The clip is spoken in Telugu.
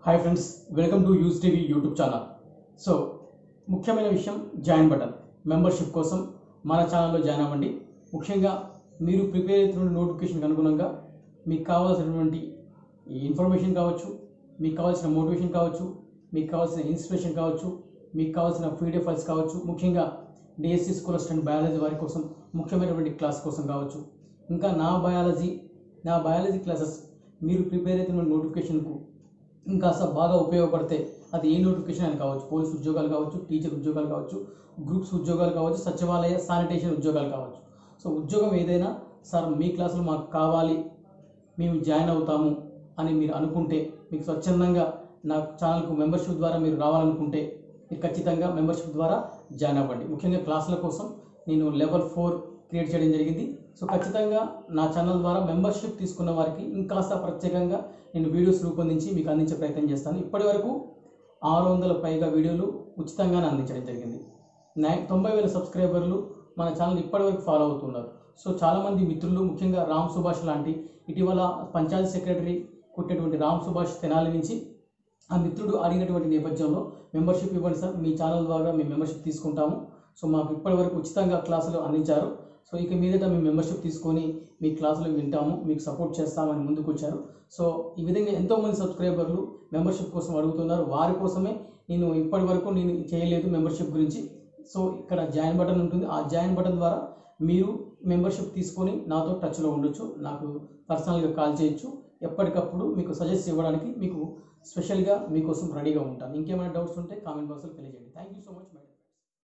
hi friends welcome to US TV YouTube channel so ముఖ్యమైన విషయం జాయిన్ బటన్ మెంబర్షిప్ కోసం మన ఛానల్లో జాయిన్ అవ్వండి ముఖ్యంగా మీరు ప్రిపేర్ అవుతున్న నోటిఫికేషన్కి అనుగుణంగా మీకు కావాల్సినటువంటి ఈ ఇన్ఫర్మేషన్ కావచ్చు మీకు కావాల్సిన మోటివేషన్ కావచ్చు మీకు కావాల్సిన ఇన్స్పిరేషన్ కావచ్చు మీకు కావాల్సిన పీడిఎఫ్ ఫైల్స్ కావచ్చు ముఖ్యంగా డిఎస్సి స్కూల్ అసిస్టెంట్ బయాలజీ వారి కోసం ముఖ్యమైనటువంటి క్లాస్ కోసం కావచ్చు ఇంకా నా బయాలజీ నా బయాలజీ క్లాసెస్ మీరు ప్రిపేర్ అవుతున్న నోటిఫికేషన్కు ఇంకాస్త బాగా ఉపయోగపడితే అది ఏ నోటిఫికేషన్ అని కావచ్చు పోలీస్ ఉద్యోగాలు కావచ్చు టీచర్ ఉద్యోగాలు కావచ్చు గ్రూప్స్ ఉద్యోగాలు కావచ్చు సచివాలయ శానిటేషన్ ఉద్యోగాలు కావచ్చు సో ఉద్యోగం ఏదైనా సార్ మీ క్లాసులు మాకు కావాలి మేము జాయిన్ అవుతాము అని మీరు అనుకుంటే మీకు స్వచ్ఛందంగా నా ఛానల్కు మెంబర్షిప్ ద్వారా మీరు రావాలనుకుంటే మీరు ఖచ్చితంగా మెంబర్షిప్ ద్వారా జాయిన్ అవ్వండి ముఖ్యంగా క్లాసుల కోసం నేను లెవెల్ ఫోర్ క్రియేట్ చేయడం జరిగింది సో ఖచ్చితంగా నా ఛానల్ ద్వారా మెంబర్షిప్ తీసుకున్న వారికి ఇంకాస్త ప్రత్యేకంగా నేను వీడియోస్ రూపొందించి మీకు అందించే ప్రయత్నం చేస్తాను ఇప్పటి వరకు ఆరు వందల పైగా వీడియోలు ఉచితంగానే అందించడం జరిగింది నై తొంభై వేల సబ్స్క్రైబర్లు మన ఛానల్ ఇప్పటివరకు ఫాలో అవుతున్నారు సో చాలామంది మిత్రులు ముఖ్యంగా రామ్ సుభాష్ లాంటి ఇటీవల పంచాయతీ సెక్రటరీ కొట్టినటువంటి రామ్ సుభాష్ తెనాలి నుంచి ఆ మిత్రుడు అడిగినటువంటి నేపథ్యంలో మెంబర్షిప్ ఇవ్వండి సార్ మీ ఛానల్ ద్వారా మేము మెంబర్షిప్ తీసుకుంటాము సో మాకు ఇప్పటివరకు ఉచితంగా క్లాసులు అందించారు సో ఇక మీదట మేము మెంబర్షిప్ తీసుకొని మీ క్లాసులు వింటాము మీకు సపోర్ట్ చేస్తామని ముందుకు వచ్చారు సో ఈ విధంగా ఎంతోమంది సబ్స్క్రైబర్లు మెంబర్షిప్ కోసం అడుగుతున్నారు వారి కోసమే నేను ఇప్పటి వరకు నేను చేయలేదు మెంబర్షిప్ గురించి సో ఇక్కడ జాయిన్ బటన్ ఉంటుంది ఆ జాయిన్ బటన్ ద్వారా మీరు మెంబర్షిప్ తీసుకొని నాతో టచ్లో ఉండొచ్చు నాకు పర్సనల్గా కాల్ చేయొచ్చు ఎప్పటికప్పుడు మీకు సజెస్ట్ ఇవ్వడానికి మీకు స్పెషల్గా మీకోసం రెడీగా ఉంటాను ఇంకేమైనా డౌట్స్ ఉంటే కామెంట్ బాక్స్లో తెలియజేయండి థ్యాంక్ యూ సో మచ్